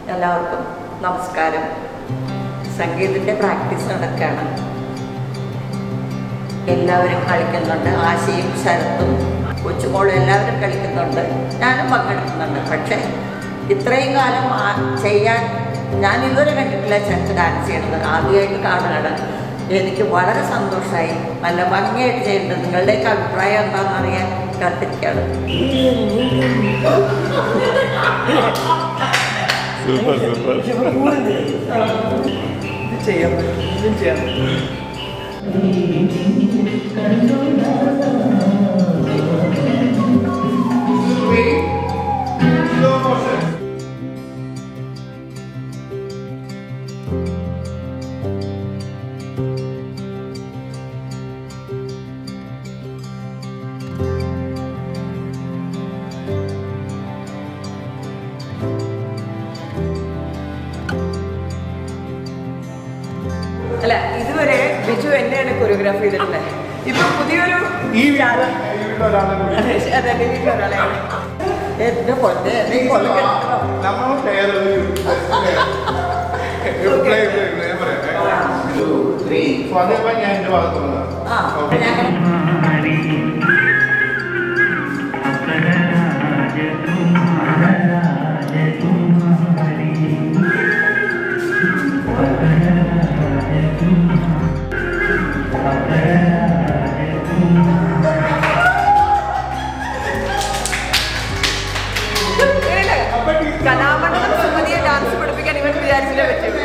എല്ലാവർക്കും നമസ്കാരം സംഗീതത്തിൻ്റെ പ്രാക്ടീസ് നടക്കുകയാണ് എല്ലാവരും കളിക്കുന്നുണ്ട് ആശയും ശരത്തും കൊച്ചുമോളും എല്ലാവരും കളിക്കുന്നുണ്ട് ഞാനും പങ്കെടുക്കുന്നുണ്ട് പക്ഷേ ഇത്രയും കാലം ആ- ചെയ്യാൻ ഞാൻ ഇതുവരെ കണ്ടിട്ടില്ല ശരത്ത് ഡാൻസ് ചെയ്യുന്നത് ആദ്യമായിട്ട് കാണുകയാണ് എനിക്ക് വളരെ സന്തോഷമായി നല്ല ഭംഗിയായിട്ട് ചെയ്യുന്നുണ്ട് നിങ്ങളുടെയൊക്കെ അഭിപ്രായം എന്താണെന്ന് അറിയാൻ കാത്തിരിക്കുകയാണ് സൂപ്പർ സൂപ്പർ ഇത് ചെയ്യാൻ പറ്റും ഇതും ചെയ്യാൻ പറ്റും അല്ല ഇതുവരെ ബിജു എന്നെയാണ് കൊറിയോഗ്രാഫ് ചെയ്തിട്ടുള്ളത് ഇപ്പൊ പുതിയൊരു ഈ വീട്ടിൽ ഈ വീട്ടിലൊരാളെ കൂടി അതെ അതെ വീട്ടിലൊരാളെയാണ് എൻ്റെ പൊന്നെ നീ കൊല്ലം നമ്മൾ പ്ലെയർ പ്ലേ പ്ലേ പ്ലേ പറയാം സോ അതേപോലെ ഞാൻ എൻ്റെ ഭാഗത്തുള്ള ആ ഞങ്ങൾ കലാമണ്ഡലം സുമതിയെ ഡാൻസ് പഠിപ്പിക്കാൻ ഇവൻ വിചാരിച്ചില്ലേ പറ്റും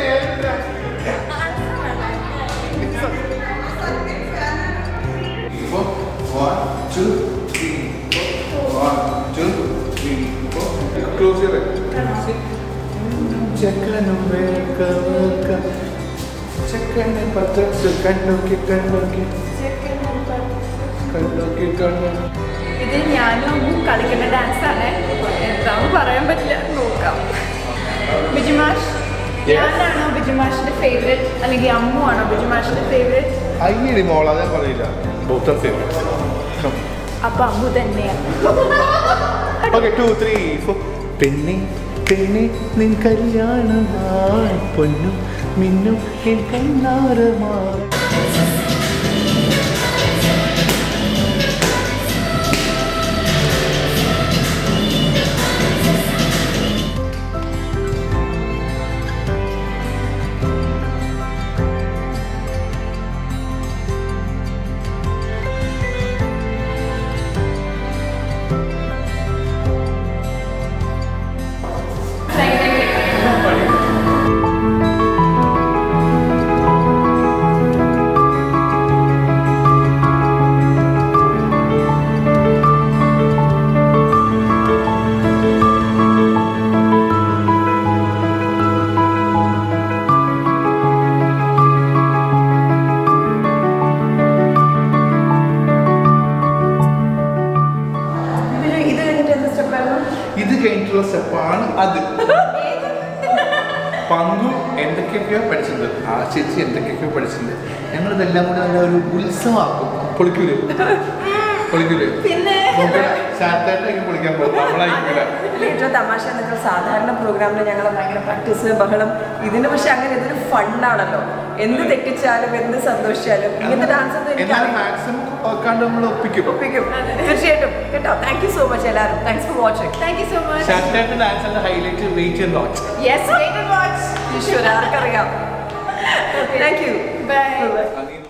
One, two, three, four. One, two, three, four. Close your eyes. ചെക്കനും വേഗവക ചെക്കനെ പത്രത്ത് കണ്ണൊക്കെ കണ്ണൊക്കെ കണ്ണൊക്കെ കണ്ണൊക്കെ ഇത് ഞാനും കളിക്കുന്ന ഡാൻസാണ് എന്താന്ന് പറയാൻ പറ്റില്ല നോക്കാം ബിജുമാഷ് ഞാനാണോ ബിജുമാഷിന്റെ ഫേവറേറ്റ് അല്ലെങ്കിൽ അമ്മു ആണോ ബിജുമാഷിന്റെ ഫേവറേറ്റ് അയ്യടി മോൾ അതേ പറയില്ല ബൗദ്ധ ഫേവറേറ്റ് അപ്പൊ അമ്മു തന്നെയാണ് ഓക്കെ ടു ത്രീ ഫോർ പെണ്ണെ പെണ്ണെ നിൻ കല്യാണമായി പൊന്നും മിന്നും എൻ കണ്ണാരമായി ഇത് കഴിഞ്ഞിട്ട് എന്ത് സ്റ്റെപ്പായിരുന്നു ഇത് കഴിഞ്ഞിട്ടുള്ള സ്റ്റെപ്പാണ് അത് പങ്കു എന്തൊക്കെയൊക്കെയോ പഠിച്ചത് ആ ചേച്ചി എന്തൊക്കെയൊക്കെയോ പഠിച്ചിട്ടുണ്ട് ഞങ്ങൾ ഇതെല്ലാം കൂടി നല്ല ഒരു ഉത്സവമാക്കും പൊളിക്കൂലേ പൊളിക്കൂലേ പിന്നെ സാറ്റായിട്ടൊക്കെ പൊളിക്കാൻ പോകും നമ്മളായിക്കില്ല ഏറ്റവും തമാശ എന്ന് വെച്ചാൽ സാധാരണ പ്രോഗ്രാമിൽ ഞങ്ങൾ ഭയങ്കര പ്രാക്ടീസ് ബഹളം ഇതിന് പക്ഷെ അങ്ങനെ ഇതൊരു ഫണ്ണാണല്ലോ എന്ത് തെറ്റിച്ചാലും എന്ത് സന്തോഷിച്ചാലും ഇങ്ങനത്തെ ഡാൻസ് ഒന്നും എനിക്ക് എന്നാലും അറിയില്ല. മാക്സിമം ഒക്കാണ്ട് നമ്മൾ ഒപ്പിക്കും ഒപ്പിക്കും തീർച്ചയായിട്ടും കേട്ടോ താങ്ക് യു സോ മച്ച് എല്ലാവരും thanks for watching thank you so much സാറ്റായിട്ട് ഡാൻസിന്റെ highlight wait and watch yes wait and watch ഈശ്വര ആർക്കറിയാം താങ്ക് യു ബൈ നീ